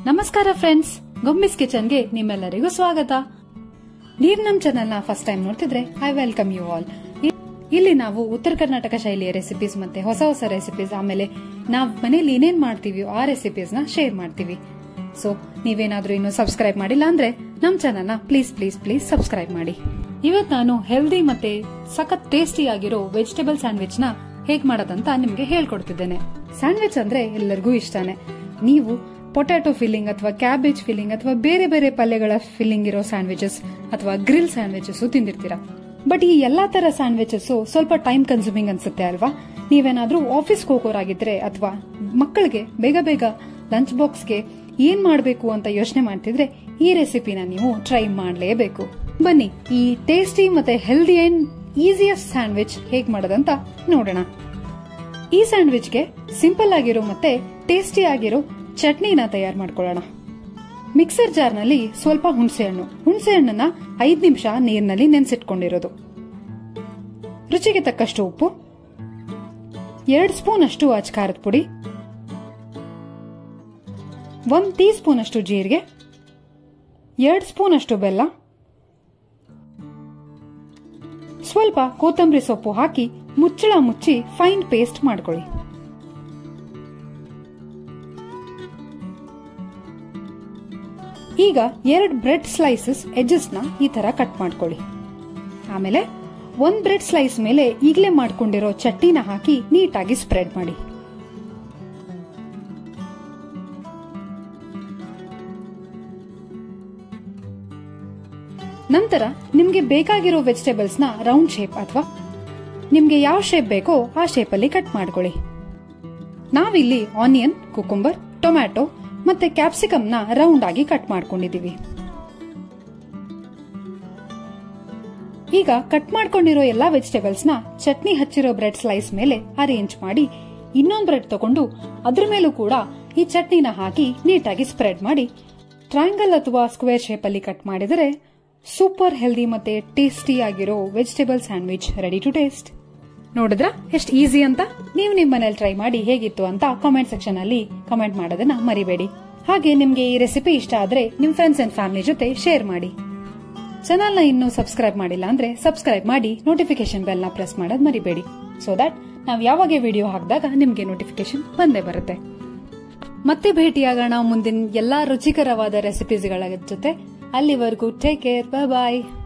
ನಮಸ್ಕಾರ ಫ್ರೆಂಡ್ಸ್ ಗೊಮ್ಮಿಸ್ ಕಿಚನ್ಗೆ ನಿಮ್ಮೆಲ್ಲರಿಗೂ ಸ್ವಾಗತ ನೀವ್ ನಮ್ ಚಾನೆಲ್ ನ ಫಸ್ಟ್ ಟೈಮ್ ನೋಡ್ತಿದ್ರೆ ಐ ವೆಲ್ಕಮ್ ಯು ಆಲ್ ಇಲ್ಲಿ ನಾವು ಉತ್ತರ ಕರ್ನಾಟಕ ಶೈಲಿಯ ರೆಸಿಪೀಸ್ ಮತ್ತೆ ಹೊಸ ಹೊಸ ರೆಸಿಪೀಸ್ ಆಮೇಲೆ ನಾವ್ ಮನೇಲಿ ಏನೇನ್ ಮಾಡ್ತೀವಿ ಆ ರೆಸಿಪೀಸ್ ನ ಶೇರ್ ಮಾಡ್ತೀವಿ ಸೊ ನೀವೇನಾದ್ರೂ ಇನ್ನು ಸಬ್ಸ್ಕ್ರೈಬ್ ಮಾಡಿಲ್ಲ ಅಂದ್ರೆ ನಮ್ ಚಾನೆಲ್ ನ ಪ್ಲೀಸ್ ಪ್ಲೀಸ್ ಪ್ಲೀಸ್ ಸಬ್ಸ್ಕ್ರೈಬ್ ಮಾಡಿ ಇವತ್ ನಾನು ಹೆಲ್ದಿ ಮತ್ತೆ ಸಖತ್ ಟೇಸ್ಟಿ ಆಗಿರೋ ವೆಜಿಟೇಬಲ್ ಸ್ಯಾಂಡ್ವಿಚ್ ನ ಹೇಗ್ ಮಾಡೋದಂತ ನಿಮ್ಗೆ ಹೇಳ್ಕೊಡ್ತಿದ್ದೇನೆ ಸ್ಯಾಂಡ್ವಿಚ್ ಅಂದ್ರೆ ಎಲ್ಲರಿಗೂ ಇಷ್ಟನೇ ನೀವು ಪೊಟ್ಯಾಟೊ ಫಿಲ್ಲಿಂಗ್ ಅಥವಾ ಕ್ಯಾಬೇಜ್ ಫಿಲ್ಲಿಂಗ್ ಅಥವಾ ಬೇರೆ ಬೇರೆ ಪಲ್ಯಗಳ ಫಿಲ್ಲಿಂಗ್ ಇರೋ ಸ್ಯಾಂಡ್ವಿಚಸ್ ಅಥವಾ ಗ್ರಿಲ್ ಸ್ಯಾಂಡ್ವಿಚಸ್ ತಿಂದಿರ್ತೀರಾ ಬಟ್ ಈ ಎಲ್ಲಾ ತರ ಸ್ಯಾಂಡ್ವಿಚಸ್ ಸ್ವಲ್ಪ ಟೈಮ್ ಕನ್ಸ್ಯೂಮಿಂಗ್ ಅನ್ಸುತ್ತೆ ಅಲ್ವಾ ನೀವೇನಾದ್ರೂ ಆಫೀಸ್ಗೆ ಹೋಗೋರಾಗಿದ್ರೆ ಅಥವಾ ಮಕ್ಕಳಿಗೆ ಬೇಗ ಬೇಗ ಲಂಚ್ ಬಾಕ್ಸ್ಗೆ ಏನ್ ಮಾಡಬೇಕು ಅಂತ ಯೋಚನೆ ಮಾಡ್ತಿದ್ರೆ ಈ ರೆಸಿಪಿನ ನೀವು ಟ್ರೈ ಮಾಡಲೇಬೇಕು ಬನ್ನಿ ಈ ಟೇಸ್ಟಿ ಮತ್ತೆ ಹೆಲ್ದಿ ಅಂಡ್ ಈಸಿಯಸ್ಟ್ ಸ್ಯಾಂಡ್ವಿಚ್ ಹೇಗ್ ಮಾಡೋದಂತ ನೋಡೋಣ ಈ ಸ್ಯಾಂಡ್ವಿಚ್ಗೆ ಸಿಂಪಲ್ ಆಗಿರೋ ಮತ್ತೆ ಟೇಸ್ಟಿ ಆಗಿರೋ ಚಟ್ನಿನ ತಯಾರು ಮಾಡ್ಕೊಳ್ಳೋಣ ಮಿಕ್ಸರ್ ಜಾರ್ನಲ್ಲಿ ಸ್ವಲ್ಪ ಹುಣಸೆ ಹಣ್ಣು ಹುಣಸೆ ಹಣ್ಣನ್ನ ಐದ್ ನಿಮಿಷ ನೀರಿನಲ್ಲಿ ನೆನೆಸಿಟ್ಕೊಂಡಿರೋದು ರುಚಿಗೆ ತಕ್ಕಷ್ಟು ಉಪ್ಪು ಎರಡು ಸ್ಪೂನ್ ಅಷ್ಟು ಅಚ್ಕಾರದ ಪುಡಿ ಒಂದ್ ಟೀ ಸ್ಪೂನ್ ಅಷ್ಟು ಜೀರಿಗೆ ಎರಡು ಸ್ಪೂನ್ ಅಷ್ಟು ಬೆಲ್ಲ ಸ್ವಲ್ಪ ಕೊತ್ತಂಬರಿ ಸೊಪ್ಪು ಹಾಕಿ ಮುಚ್ಚಳ ಮುಚ್ಚಿ ಫೈನ್ ಪೇಸ್ಟ್ ಮಾಡ್ಕೊಳ್ಳಿ ಈಗ ಎರಡು ಬ್ರೆಡ್ ಸ್ಲೈಸಸ್ ಎಡ್ಜಸ್ ನ ಈ ತರ ಕಟ್ ಮಾಡ್ಕೊಳ್ಳಿ ಆಮೇಲೆ ಒಂದ್ ಬ್ರೆಡ್ ಸ್ಲೈಸ್ ಮೇಲೆ ಈಗಲೇ ಮಾಡ್ಕೊಂಡಿರೋ ಚಟ್ನಿನ ಹಾಕಿ ನೀಟಾಗಿ ಸ್ಪ್ರೆಡ್ ಮಾಡಿ ನಂತರ ನಿಮ್ಗೆ ಬೇಕಾಗಿರೋ ವೆಜಿಟೇಬಲ್ಸ್ ನ ರೌಂಡ್ ಶೇಪ್ ಅಥವಾ ನಿಮ್ಗೆ ಯಾವ ಶೇಪ್ ಬೇಕೋ ಆ ಶೇಪ್ ಅಲ್ಲಿ ಕಟ್ ಮಾಡ್ಕೊಳ್ಳಿ ನಾವಿಲ್ಲಿ ಆನಿಯನ್ ಕುಕುಂಬರ್ ಟೊಮ್ಯಾಟೊ ಮತ್ತೆ ಕ್ಯಾಪ್ಸಿಕಮ್ ನ ರೌಂಡ್ ಆಗಿ ಕಟ್ ಮಾಡ್ಕೊಂಡಿದೀವಿ ಈಗ ಕಟ್ ಮಾಡ್ಕೊಂಡಿರೋ ಎಲ್ಲಾ ವೆಜಿಟೇಬಲ್ಸ್ ನ ಚಟ್ನಿ ಹಚ್ಚಿರೋ ಬ್ರೆಡ್ ಸ್ಲೈಸ್ ಮೇಲೆ ಅರೇಂಜ್ ಮಾಡಿ ಇನ್ನೊಂದ್ ಬ್ರೆಡ್ ತಗೊಂಡು ಅದ್ರ ಮೇಲೂ ಕೂಡ ಈ ಚಟ್ನಿನ ಹಾಕಿ ನೀಟಾಗಿ ಸ್ಪ್ರೆಡ್ ಮಾಡಿ ಟ್ರಯಾಂಗಲ್ ಅಥವಾ ಸ್ಕ್ವೇರ್ ಶೇಪ್ ಅಲ್ಲಿ ಕಟ್ ಮಾಡಿದರೆ ಸೂಪರ್ ಹೆಲ್ದಿ ಮತ್ತೆ ಟೇಸ್ಟಿ ಆಗಿರೋ vegetable sandwich ready to taste ನೋಡಿದ್ರ ಎಷ್ಟು ಈಸಿ ಅಂತ ನೀವು ನಿಮ್ಮ ಮನೇಲಿ ಟ್ರೈ ಮಾಡಿ ಹೇಗಿತ್ತು ಅಂತ ಕಾಮೆಂಟ್ ಸೆಕ್ಷನ್ ಅಲ್ಲಿ ಕಮೆಂಟ್ ಮಾಡೋದನ್ನ ಮರಿಬೇಡಿ ಹಾಗೆ ನಿಮ್ಗೆ ಈ ರೆಸಿಪಿ ಇಷ್ಟ ಆದ್ರೆ ನಿಮ್ ಫ್ರೆಂಡ್ಸ್ ಅಂಡ್ ಫ್ಯಾಮಿಲಿ ಜೊತೆ ಶೇರ್ ಮಾಡಿ ಚಾನಲ್ ನ ಇನ್ನೂ ಸಬ್ಸ್ಕ್ರೈಬ್ ಮಾಡಿಲ್ಲ ಅಂದ್ರೆ ಸಬ್ಸ್ಕ್ರೈಬ್ ಮಾಡಿ ನೋಟಿಫಿಕೇಶನ್ ಬೆಲ್ ನ ಪ್ರೆಸ್ ಮಾಡೋದ್ ಮರಿಬೇಡಿ ಸೊ ದಟ್ ನಾವ್ ಯಾವಾಗ ವಿಡಿಯೋ ಹಾಕಿದಾಗ ನಿಮ್ಗೆ ನೋಟಿಫಿಕೇಶನ್ ಬಂದೇ ಬರುತ್ತೆ ಮತ್ತೆ ಭೇಟಿಯಾಗೋಣ ಮುಂದಿನ ಎಲ್ಲಾ ರುಚಿಕರವಾದ ರೆಸಿಪೀಸ್ಗಳ ಜೊತೆ ಅಲ್ಲಿವರೆಗೂ ಟೇಕ್ ಕೇರ್ ಬಾಯ್